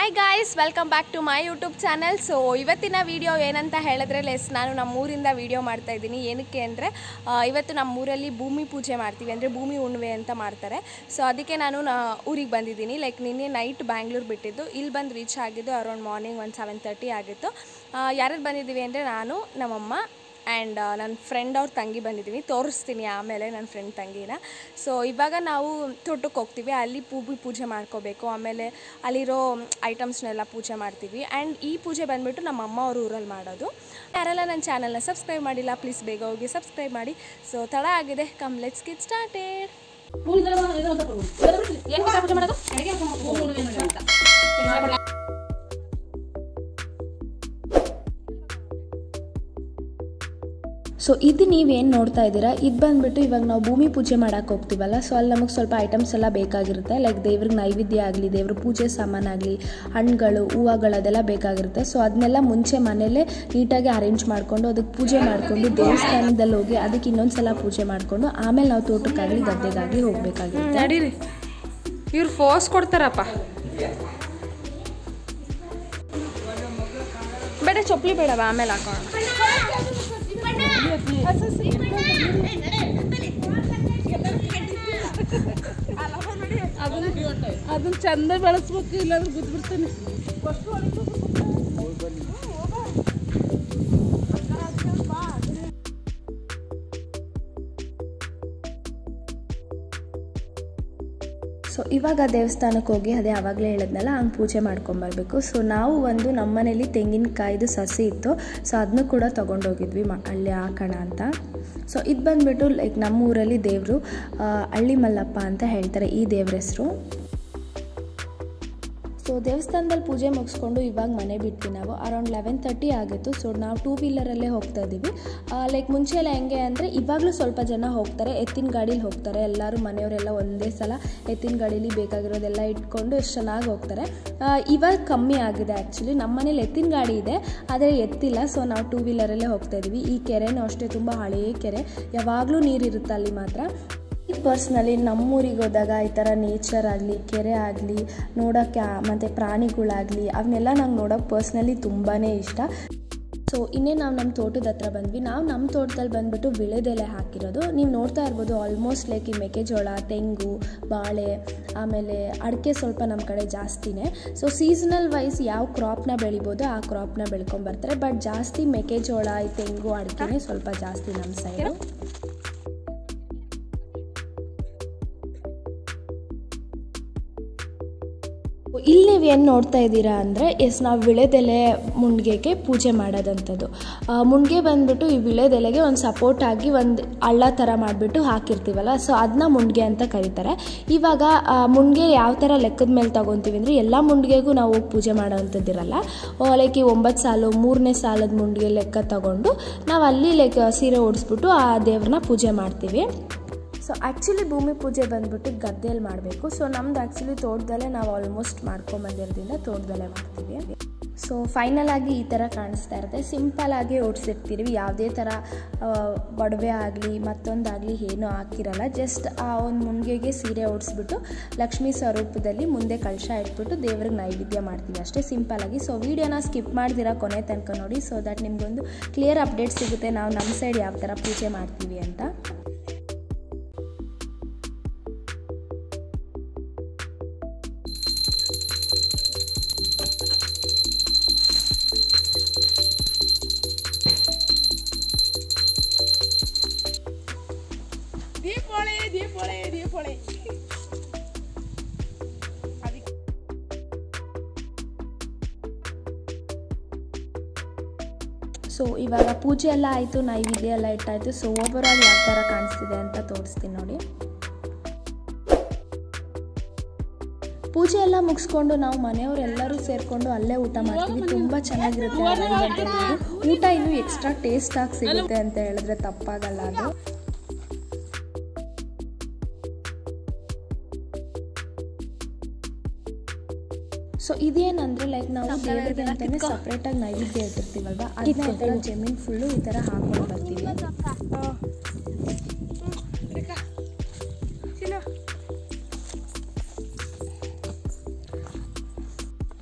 Hi guys welcome back to my YouTube channel so ಇವತ್ತಿನ video ಏನಂತ ಹೇಳಿದ್ರೆ less ನಾನು ನಮ್ಮೂರಿಂದ ವಿಡಿಯೋ ಮಾಡ್ತಾ ಇದ್ದೀನಿ ಏನಕ್ಕೆ ಅಂದರೆ ಇವತ್ತು ನಮ್ಮೂರಲ್ಲಿ ಭೂಮಿ ಪೂಜೆ ಮಾಡ್ತೀವಿ ಅಂದರೆ ಭೂಮಿ ಹುಣ್ಣಿಮೆ ಅಂತ ಮಾಡ್ತಾರೆ ಸೊ ಅದಕ್ಕೆ ನಾನು ಊರಿಗೆ ಬಂದಿದ್ದೀನಿ ಲೈಕ್ ನಿನ್ನೆ ನೈಟ್ ಬ್ಯಾಂಗ್ಳೂರು ಬಿಟ್ಟಿದ್ದು ಇಲ್ಲಿ ಬಂದು ರೀಚ್ ಆಗಿದ್ದು ಅರೌಂಡ್ ಮಾರ್ನಿಂಗ್ ಒಂದು ಸೆವೆನ್ ತರ್ಟಿ ಆಗಿತ್ತು ಯಾರ್ಯಾರು ಬಂದಿದ್ದೀವಿ ಅಂದರೆ ನಾನು ನಮ್ಮಮ್ಮ ಆ್ಯಂಡ್ ನನ್ನ ಫ್ರೆಂಡ್ ಅವ್ರ ತಂಗಿ ಬಂದಿದ್ದೀವಿ ತೋರಿಸ್ತೀನಿ ಆಮೇಲೆ ನನ್ನ ಫ್ರೆಂಡ್ ತಂಗಿನ ಸೊ ಇವಾಗ ನಾವು ತೋಟಕ್ಕೆ ಹೋಗ್ತೀವಿ ಅಲ್ಲಿ ಭೂಮಿ ಪೂಜೆ ಮಾಡ್ಕೋಬೇಕು ಆಮೇಲೆ ಅಲ್ಲಿರೋ ಐಟಮ್ಸ್ನೆಲ್ಲ ಪೂಜೆ ಮಾಡ್ತೀವಿ ಆ್ಯಂಡ್ ಈ ಪೂಜೆ ಬಂದುಬಿಟ್ಟು ನಮ್ಮ ಅಮ್ಮ ಅವ್ರ ಊರಲ್ಲಿ ಮಾಡೋದು ಯಾರೆಲ್ಲ ನನ್ನ ಚಾನಲ್ನ ಸಬ್ಸ್ಕ್ರೈಬ್ ಮಾಡಿಲ್ಲ ಪ್ಲೀಸ್ ಬೇಗ ಹೋಗಿ ಸಬ್ಸ್ಕ್ರೈಬ್ ಮಾಡಿ ಸೊ ತಡ ಆಗಿದೆ come let's get started so ಇದು ನೀವೇನು ನೋಡ್ತಾ ಇದ್ದೀರಾ ಇದು ಬಂದ್ಬಿಟ್ಟು ಇವಾಗ ನಾವು ಭೂಮಿ ಪೂಜೆ ಮಾಡೋಕೆ ಹೋಗ್ತೀವಲ್ಲ ಸೊ ಅಲ್ಲಿ ನಮಗೆ ಸ್ವಲ್ಪ ಐಟಮ್ಸ್ ಎಲ್ಲ ಬೇಕಾಗಿರುತ್ತೆ ಲೈಕ್ ದೇವ್ರಿಗೆ ನೈವೇದ್ಯ ಆಗಲಿ ದೇವ್ರ ಪೂಜೆ ಸಾಮಾನಾಗಲಿ ಹಣ್ಣುಗಳು ಹೂವುಗಳು ಅದೆಲ್ಲ ಬೇಕಾಗಿರುತ್ತೆ ಸೊ ಅದನ್ನೆಲ್ಲ ಮುಂಚೆ ಮನೇಲೇ ನೀಟಾಗಿ ಅರೇಂಜ್ ಮಾಡಿಕೊಂಡು ಅದಕ್ಕೆ ಪೂಜೆ ಮಾಡಿಕೊಂಡು ದೇವಸ್ಥಾನದಲ್ಲಿ ಹೋಗಿ ಅದಕ್ಕೆ ಇನ್ನೊಂದು ಸಲ ಪೂಜೆ ಮಾಡಿಕೊಂಡು ಆಮೇಲೆ ನಾವು ತೋಟಕ್ಕಾಗಲಿ ಗದ್ದೆಗಾಗಲಿ ಹೋಗಬೇಕಾಗಿರುತ್ತೆ ನಡೀರಿ ಇವ್ರು ಫೋರ್ಸ್ ಕೊಡ್ತಾರಪ್ಪ ಬೇಡ ಚೊಪ್ಲಿ ಬೇಡವ ಆಮೇಲೆ ಹಾಕೋಣ ಅದನ್ನ ಚಂದ ಬೆಳೆಸ್ಬೇಕು ಇಲ್ಲಾಂದ್ರೆ ಬಿದ್ದ್ಬಿಡ್ತಾನೆ ಸೊ ಇವಾಗ ದೇವಸ್ಥಾನಕ್ಕೆ ಹೋಗಿ ಅದೇ ಆವಾಗಲೇ ಹೇಳಿದ್ನಲ್ಲ ಹಂಗೆ ಪೂಜೆ ಮಾಡ್ಕೊಂಬರ್ಬೇಕು ಸೊ ನಾವು ಒಂದು ನಮ್ಮ ಮನೇಲಿ ತೆಂಗಿನಕಾಯ್ದು ಸಸಿ ಇತ್ತು ಸೊ ಅದನ್ನು ಕೂಡ ತೊಗೊಂಡೋಗಿದ್ವಿ ಮ ಅಲ್ಲಿ ಹಾಕೋಣ ಅಂತ ಸೊ ಇದು ಬಂದುಬಿಟ್ಟು ಲೈಕ್ ನಮ್ಮ ಊರಲ್ಲಿ ದೇವರು ಹಳ್ಳಿ ಮಲ್ಲಪ್ಪ ಅಂತ ಹೇಳ್ತಾರೆ ಈ ದೇವ್ರ ಹೆಸರು ಸೊ ದೇವಸ್ಥಾನದಲ್ಲಿ ಪೂಜೆ ಮುಗಿಸ್ಕೊಂಡು ಇವಾಗ ಮನೆ ಬಿಟ್ವಿ ನಾವು ಅರೌಂಡ್ ಲೆವೆನ್ ತರ್ಟಿ ಆಗಿತ್ತು ಸೊ ನಾವು ಟೂ ವೀಲರಲ್ಲೇ ಹೋಗ್ತಾ ಇದ್ದೀವಿ ಲೈಕ್ ಮುಂಚೆ ಎಲ್ಲ ಹೆಂಗೆ ಅಂದರೆ ಇವಾಗಲೂ ಸ್ವಲ್ಪ ಜನ ಹೋಗ್ತಾರೆ ಎತ್ತಿನ ಗಾಡೀಲಿ ಹೋಗ್ತಾರೆ ಎಲ್ಲರೂ ಮನೆಯವರೆಲ್ಲ ಒಂದೇ ಸಲ ಎತ್ತಿನ ಗಾಡೀಲಿ ಬೇಕಾಗಿರೋದೆಲ್ಲ ಇಟ್ಕೊಂಡು ಎಷ್ಟು ಚೆನ್ನಾಗಿ ಹೋಗ್ತಾರೆ ಆ, ಇವಾಗ ಕಮ್ಮಿ ಆಗಿದೆ ಆ್ಯಕ್ಚುಲಿ ನಮ್ಮ ಮನೇಲಿ ಎತ್ತಿನ ಗಾಡಿ ಇದೆ ಆದರೆ ಎತ್ತಿಲ್ಲ ಸೊ ನಾವು ಟೂ ವೀಲರಲ್ಲೇ ಹೋಗ್ತಾ ಇದ್ದೀವಿ ಈ ಕೆರೆನೂ ಅಷ್ಟೇ ತುಂಬ ಹಳೆಯ ಕೆರೆ ಯಾವಾಗಲೂ ನೀರಿರುತ್ತೆ ಅಲ್ಲಿ ಮಾತ್ರ ಪರ್ಸ್ನಲಿ ನಮ್ಮೂರಿಗೆ ಹೋದಾಗ ಈ ಥರ ನೇಚರ್ ಆಗಲಿ ಕೆರೆ ಆಗಲಿ ನೋಡೋಕ್ಕೆ ಮತ್ತು ಪ್ರಾಣಿಗಳಾಗಲಿ ಅವನ್ನೆಲ್ಲ ನಂಗೆ ನೋಡೋಕೆ ಪರ್ಸ್ನಲಿ ತುಂಬಾ ಇಷ್ಟ ಸೊ ಇನ್ನೇ ನಾವು ನಮ್ಮ ತೋಟದ ಹತ್ರ ಬಂದ್ವಿ ನಾವು ನಮ್ಮ ತೋಟದಲ್ಲಿ ಬಂದ್ಬಿಟ್ಟು ವಿಳೆದೆಲೆ ಹಾಕಿರೋದು ನೀವು ನೋಡ್ತಾ ಇರ್ಬೋದು ಆಲ್ಮೋಸ್ಟ್ ಲೈಕ್ ಈ ಮೆಕ್ಕೆಜೋಳ ತೆಂಗು ಬಾಳೆ ಆಮೇಲೆ ಅಡಿಕೆ ಸ್ವಲ್ಪ ನಮ್ಮ ಕಡೆ ಜಾಸ್ತಿನೇ ಸೊ ಸೀಸನಲ್ ವೈಸ್ ಯಾವ ಕ್ರಾಪ್ನ ಬೆಳಿಬೋದು ಆ ಕ್ರಾಪ್ನ ಬೆಳ್ಕೊಂಬರ್ತಾರೆ ಬಟ್ ಜಾಸ್ತಿ ಮೆಕ್ಕೆಜೋಳ ಈ ತೆಂಗು ಅಡಿಕೆನೇ ಸ್ವಲ್ಪ ಜಾಸ್ತಿ ನಮ್ಮ ಸೈಡು ಇಲ್ಲಿ ನೀವು ಏನು ನೋಡ್ತಾ ಇದ್ದೀರಾ ಅಂದರೆ ಎಸ್ ನಾವು ವಿಳೆದೆಲೆ ಮುಣ್ಗೆಗೆ ಪೂಜೆ ಮಾಡೋದಂಥದ್ದು ಆ, ಮುಣ್ಗೆ ಬಂದ್ಬಿಟ್ಟು ಈ ವಿಳೆದೆಲೆಗೆ ಒಂದು ಸಪೋರ್ಟ್ ಆಗಿ ಒಂದು ಹಳ್ಳ ಥರ ಮಾಡಿಬಿಟ್ಟು ಹಾಕಿರ್ತೀವಲ್ಲ ಸೊ ಅದನ್ನ ಮುಣ್ಗೆ ಅಂತ ಕರೀತಾರೆ ಇವಾಗ ಆ, ಮುಣ್ಗೆ ಯಾವ ಥರ ಲೆಕ್ಕದ ಮೇಲೆ ತಗೊತೀವಿ ಅಂದರೆ ಎಲ್ಲ ಮುಣ್ಗೆಗೂ ನಾವು ಹೋಗಿ ಪೂಜೆ ಮಾಡೋವಂಥದ್ದಿರಲ್ಲ ಲೈಕ್ ಈ ಒಂಬತ್ತು ಸಾಲು ಮೂರನೇ ಸಾಲದ ಮುಣ್ಗೆ ಲೆಕ್ಕ ತಗೊಂಡು ನಾವು ಅಲ್ಲಿ ಲೈಕ್ ಸೀರೆ ಓಡಿಸ್ಬಿಟ್ಟು ಆ ದೇವ್ರನ್ನ ಪೂಜೆ ಮಾಡ್ತೀವಿ ಸೊ ಆ್ಯಕ್ಚುಲಿ ಭೂಮಿ ಪೂಜೆ ಬಂದ್ಬಿಟ್ಟು ಗದ್ದೆಯಲ್ಲಿ ಮಾಡಬೇಕು ಸೊ ನಮ್ದು ಆ್ಯಕ್ಚುಲಿ ತೋಟದಲ್ಲೇ ನಾವು ಆಲ್ಮೋಸ್ಟ್ ಮಾಡ್ಕೊಂಬಂದಿರೋದ್ರಿಂದ ತೋಟದಲ್ಲೇ ಮಾಡ್ತೀವಿ ಸೊ ಫೈನಲ್ ಆಗಿ ಈ ಥರ ಕಾಣಿಸ್ತಾ ಇರುತ್ತೆ ಸಿಂಪಲ್ ಆಗಿ ಓಡಿಸಿರ್ತೀವಿ ಯಾವುದೇ ಥರ ಆ, ಒಡವೆ ಆಗಲಿ ಮತ್ತೊಂದಾಗಲಿ ಏನೂ ಹಾಕಿರಲ್ಲ ಜಸ್ಟ್ ಆ ಒಂದು ಮುನ್ಗೆಗೆ ಸೀರೆ ಓಡಿಸ್ಬಿಟ್ಟು ಲಕ್ಷ್ಮೀ ಸ್ವರೂಪದಲ್ಲಿ ಮುಂದೆ ಕಳಶ ಇಟ್ಬಿಟ್ಟು ದೇವ್ರಿಗೆ ನೈವೇದ್ಯ ಮಾಡ್ತೀವಿ ಅಷ್ಟೇ ಸಿಂಪಲ್ ಆಗಿ ಸೊ ವೀಡಿಯೋನ ಸ್ಕಿಪ್ ಮಾಡ್ದಿರಾ ಕೊನೆ ತನಕ ನೋಡಿ ಸೊ ದಟ್ ನಿಮಗೊಂದು ಕ್ಲಿಯರ್ ಅಪ್ಡೇಟ್ ಸಿಗುತ್ತೆ ನಾವು ನಮ್ಮ ಸೈಡ್ ಯಾವ ಥರ ಪೂಜೆ ಮಾಡ್ತೀವಿ ಅಂತ ದೀಪಾವಳಿ ದೀಪಾವಳಿ ದೀಪಾವಳಿ ಸೊ ಇವಾಗ ಪೂಜೆ ಎಲ್ಲ ಆಯಿತು ನೈವೇದ್ಯ ಎಲ್ಲ ಇಟ್ಟಾಯಿತು ಸೊ ಓವರಾಲ್ ಯಾವ ಥರ ಕಾಣಿಸ್ತಿದೆ ಅಂತ ತೋರಿಸ್ತೀನಿ ನೋಡಿ ಪೂಜೆ ಎಲ್ಲ ಮುಗಿಸ್ಕೊಂಡು ನಾವು ಮನೆಯವರೆಲ್ಲರೂ ಸೇರಿಕೊಂಡು ಅಲ್ಲೇ ಊಟ ಮಾಡ್ತೀವಿ ತುಂಬ ಚೆನ್ನಾಗಿರುತ್ತೆ arrangement ಅನ್ನೋದು. ಊಟ ಇನ್ನೂ ಎಕ್ಸ್ಟ್ರಾ ಟೇಸ್ಟ್ ಆಗಿ ಸಿಗುತ್ತೆ ಅಂತ ಹೇಳಿದ್ರೆ ತಪ್ಪಾಗಲ್ಲ ಅದು ಸೊ ಇದೇನಂದ್ರೆ ಲೈಕ್ ನಾವು ದೇವರಿಗೆ ಅಂತಾನೆ ಸಪ್ರೇಟಾಗಿ ನೈವೇದ್ಯ ಇಟ್ಟಿರ್ತೀವಲ್ವಾ ಅದನ್ನ ಈ ಥರ ಜಮೀನು ಫುಲ್ಲು ಈ ಥರ ಹಾಕೊಂಡು ಬರ್ತೀವಿ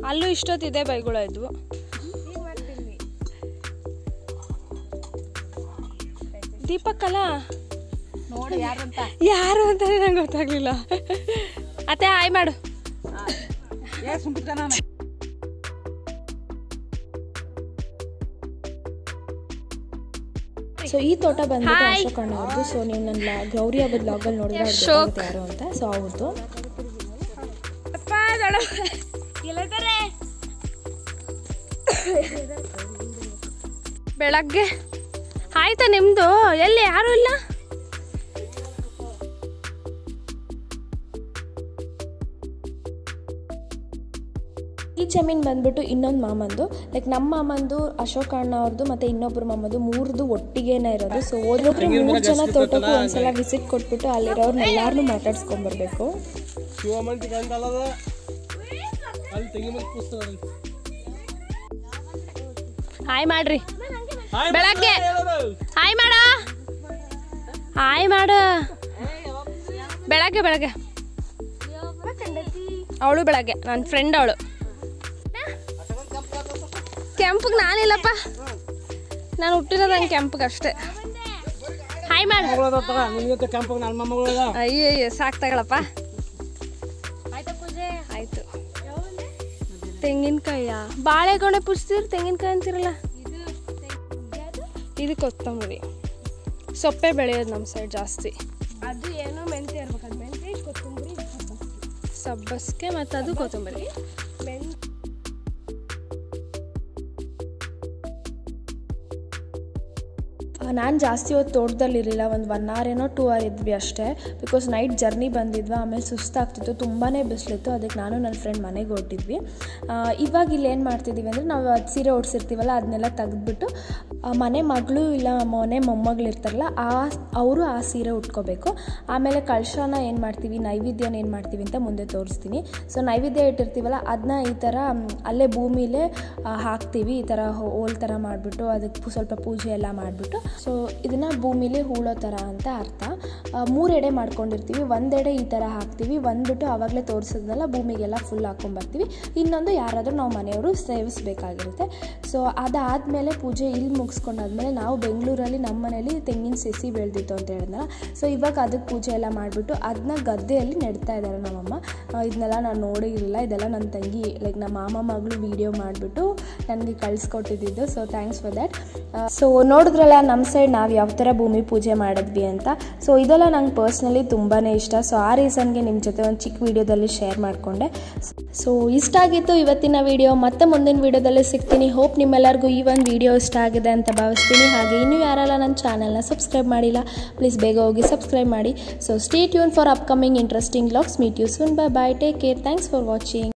ಅಲ್ಲೂ ಇಷ್ಟೊತ್ತಿದೆ ಬೈಗಳು ಇದ್ವು ದೀಪಕ್ ಅಲ್ಲ ನೋಡಿ ಯಾರಂತ ಯಾರು ಅಂತಾನೆ ನಂಗೆ ಗೊತ್ತಾಗ್ಲಿಲ್ಲ ಅತ್ತೆ ಹಾಯ್ ಮಾಡು ಏ ಸುಮ್ಕಿತ್ತ ನಾನು ಸೊ ಈ ತೋಟ ಬಂದ್ಬಿಟ್ಟು ಅಶೋಕ್ ಅಣ್ಣ ಅವ್ರದ್ದು ಸೊ ನೀವು ನನ್ನ ಗೌರಿ ಹಬ್ಬದ ಲಾಗಲ್ಲಿ ನೋಡಿದ್ರೆ ಅವ್ರಿಗೆ ಅಶೋಕ್. ಗೊತ್ತಾಗುತ್ತೆ ಯಾರು ಅಂತ ಸೊ ಅವ್ರದ್ದು ಬೆಳಗ್ಗೆ ಆಯ್ತಾ ನಿಮ್ದು ಎಲ್ಲಿ ಯಾರು ಇಲ್ಲ ಈ ಜಮೀನು ಬಂದ್ಬಿಟ್ಟು ಇನ್ನೊಂದು ಮಾಮಂದು ಲೈಕ್ ನಮ್ಮ ಮಾಮಂದು ಅಶೋಕ್ ಅಣ್ಣ ಅವ್ರದ್ದು ಮತ್ತೆ ಇನ್ನೊಬ್ರು ಮಾಮಂದು ಮೂರ್ದು ಒಟ್ಟಿಗೆನೇ ಇರೋದು ಸೊ ಹೋದ್ರೊಬ್ರು ಮೂರು ಜನ ತೋಟಕ್ಕೂ ಒಂದ್ಸಲ ವಿಸಿಟ್ ಕೊಟ್ಬಿಟ್ಟು ಅಲ್ಲಿರೋರ್ನ ಎಲ್ಲಾರನ್ನೂ ಮಾತಾಡ್ಸ್ಕೊಂಬರ್ಬೇಕು ಶಿವಮಂಟಿ ಗಂಟಲ್ಲದ ಅಲ್ಲಿ ತೆಂಗಿ ಮೇಲೆ ಕೂಸ್ತಾರೆ ಹಾಯ್ ಮಾಡ್ರಿ ಬೆಳಗ್ಗೆ ಹಾಯ್ ಮಾಡ ಹಾಯ್ ಮಾಡು ಬೆಳಗ್ಗೆ ಬೆಳಗ್ಗೆ ಅವಳು ಬೆಳಗ್ಗೆ ನನ್ನ ಫ್ರೆಂಡ್ ಅವಳು ಕೆಂಪಗೆ ನಾನಿಲ್ಲಪ್ಪ ನಾನು ಹುಟ್ಟಿರೋದು ಹಂಗೆ ಕೆಂಪಗೆ ಅಷ್ಟೇ ಹಾಯ್ ಮಾಡು ನಿಮಗೆ ಕೆಂಪಗೆ ನನ್ನ ಮೊಮ್ಮಗಳು ಅಯ್ಯೋ ಅಯ್ಯೋ ಸಾಕು ತಗೊಳಪ್ಪ ಆಯ್ತು ತೆಂಗಿನಕಾಯ ಬಾಳೆಗೊನೆ ಪುಚ್ತಿರ್ ತೆಂಗಿನಕಾಯಿ ಅಂತಿರಲ್ಲ ಇದು ಕೊತ್ತಂಬರಿ ಸೊಪ್ಪೆ ಬೆಳೆಯೋದು ನಮ್ಮ ಸೈಡ್ ಜಾಸ್ತಿ ಅದು ಏನೋ ಮೆಂತೆ ಇರ್ಬೇಕು ಅದು ಮೆಂತೆ ಕೊತ್ತಂಬರಿ ಸಬ್ಬಸ್ಗೆ ಮತ್ತು ಅದು ಕೊತ್ತಂಬರಿ ನಾನು ಜಾಸ್ತಿ ಹೊತ್ತು ತೋಟದಲ್ಲಿರಲಿಲ್ಲ ಒಂದು ಒನ್ ಅವರ್ ಏನೋ ಟೂ ಅವರ್ ಇದ್ವಿ ಅಷ್ಟೇ ಬಿಕಾಸ್ ನೈಟ್ ಜರ್ನಿ ಬಂದಿದ್ವಿ ಆಮೇಲೆ ಸುಸ್ತಾಗ್ತಿತ್ತು ತುಂಬಾ ಬಿಸಿಲಿತ್ತು ಅದಕ್ಕೆ ನಾನು ನನ್ನ ಫ್ರೆಂಡ್ ಮನೆಗೆ ಹೊರಟಿದ್ವಿ ಆ, ಇವಾಗ ಇಲ್ಲಿ ಏನು ಮಾಡ್ತಿದ್ದೀವಿ ಅಂದರೆ ನಾವು ಅದು ಸೀರೆ ಓಡಿಸಿರ್ತೀವಲ್ಲ ಅದನ್ನೆಲ್ಲ ತೆಗೆದ್ಬಿಟ್ಟು ಮನೆ ಮಗಳು ಇಲ್ಲ ಮನೆ ಮೊಮ್ಮಗಳು ಇರ್ತಾರಲ್ಲ ಆ ಅವರು ಆ ಸೀರೆ ಉಟ್ಕೋಬೇಕು ಆಮೇಲೆ ಕಳಶನ ಏನು ಮಾಡ್ತೀವಿ ನೈವೇದ್ಯನ ಏನು ಮಾಡ್ತೀವಿ ಅಂತ ಮುಂದೆ ತೋರಿಸ್ತೀನಿ ಸೊ ನೈವೇದ್ಯ ಇಟ್ಟಿರ್ತೀವಲ್ಲ ಅದನ್ನ ಈ ಥರ ಮ್, ಅಲ್ಲೇ ಭೂಮಿಲೇ ಆ, ಹಾಕ್ತೀವಿ ಈ ಥರ ಹೋಲ್ ಥರ ಮಾಡಿಬಿಟ್ಟು ಅದಕ್ಕೆ ಪು- ಸ್ವಲ್ಪ ಪೂಜೆ ಎಲ್ಲ ಮಾಡಿಬಿಟ್ಟು ಸೊ ಇದನ್ನು ಭೂಮಿಲಿ ಹೂಳೋ ಥರ ಅಂತ ಅರ್ಥ ಆ, ಮೂರು ಎಡೆ ಮಾಡ್ಕೊಂಡಿರ್ತೀವಿ ಒಂದೆಡೆ ಈ ಥರ ಹಾಕ್ತೀವಿ ಒಂದ್ಬಿಟ್ಟು ಆವಾಗಲೇ ತೋರಿಸಿದ್ನಲ್ಲ ಭೂಮಿಗೆಲ್ಲ ಫುಲ್ ಹಾಕ್ಕೊಂಬರ್ತೀವಿ ಇನ್ನೊಂದು ಯಾರಾದರೂ ನಾವು ಮನೆಯವರು ಸೇವಿಸಬೇಕಾಗಿರುತ್ತೆ ಸೊ ಅದಾದಮೇಲೆ ಪೂಜೆ ಇಲ್ಲಿ ಮುಗಿಸ್ಕೊಂಡಾದ್ಮೇಲೆ ನಾವು ಬೆಂಗಳೂರಲ್ಲಿ ನಮ್ಮ ಮನೇಲಿ ತೆಂಗಿನ ಸಸಿ ಬೆಳೆದಿತ್ತು ಅಂತ ಹೇಳಿದ್ನಲ್ಲ ಸೊ ಇವಾಗ ಅದಕ್ಕೆ ಪೂಜೆ ಎಲ್ಲ ಮಾಡಿಬಿಟ್ಟು ಅದನ್ನ ಗದ್ದೆಯಲ್ಲಿ ನೆಡ್ತಾ ಇದ್ದಾರೆ ನಮ್ಮಮ್ಮ ಆ, ಇದನ್ನೆಲ್ಲ ನಾನು ನೋಡಿರಲಿಲ್ಲ ಇದೆಲ್ಲ ನನ್ನ ತಂಗಿ ಲೈಕ್ ನಮ್ಮ ಮಾಮ ಮಗಳು ವಿಡಿಯೋ ಮಾಡಿಬಿಟ್ಟು ನನಗೆ ಕಳಿಸ್ಕೊಟ್ಟಿದ್ದು so thanks for that so ನೋಡಿದ್ರಲ್ಲ ನಮ್ಮ ಸೈಡ್ ನಾವು ಯಾವ ಥರ ಭೂಮಿ ಪೂಜೆ ಮಾಡಿದ್ವಿ ಅಂತ ಸೊ ಇದೆಲ್ಲ ನಂಗೆ ಪರ್ಸ್ನಲಿ ತುಂಬಾ ಇಷ್ಟ ಸೊ ಆ ರೀಸನ್ಗೆ ನಿಮ್ಮ ಜೊತೆ ಒಂದು ಚಿಕ್ಕ ವೀಡಿಯೋದಲ್ಲಿ ಶೇರ್ ಮಾಡಿಕೊಂಡೆ ಸೊ ಇಷ್ಟ ಆಗಿತ್ತು ಇವತ್ತಿನ ವಿಡಿಯೋ ಮತ್ತೆ ಮುಂದಿನ ವಿಡಿಯೋದಲ್ಲಿ ಸಿಗ್ತೀನಿ ಹೋಪ್ ನಿಮ್ಮೆಲ್ಲರಿಗೂ ಈ ಒಂದು ವಿಡಿಯೋ ಇಷ್ಟ ಆಗಿದೆ ಅಂತ ಭಾವಿಸ್ತೀನಿ ಹಾಗೆ ಇನ್ನೂ ಯಾರೆಲ್ಲ ನನ್ನ ಚಾನಲ್ನ ಸಬ್ಸ್ಕ್ರೈಬ್ ಮಾಡಿಲ್ಲ ಪ್ಲೀಸ್ ಬೇಗ ಹೋಗಿ ಸಬ್ಸ್ಕ್ರೈಬ್ ಮಾಡಿ so stay tune for upcoming interesting logs meet you soon bye bye take care thanks for watching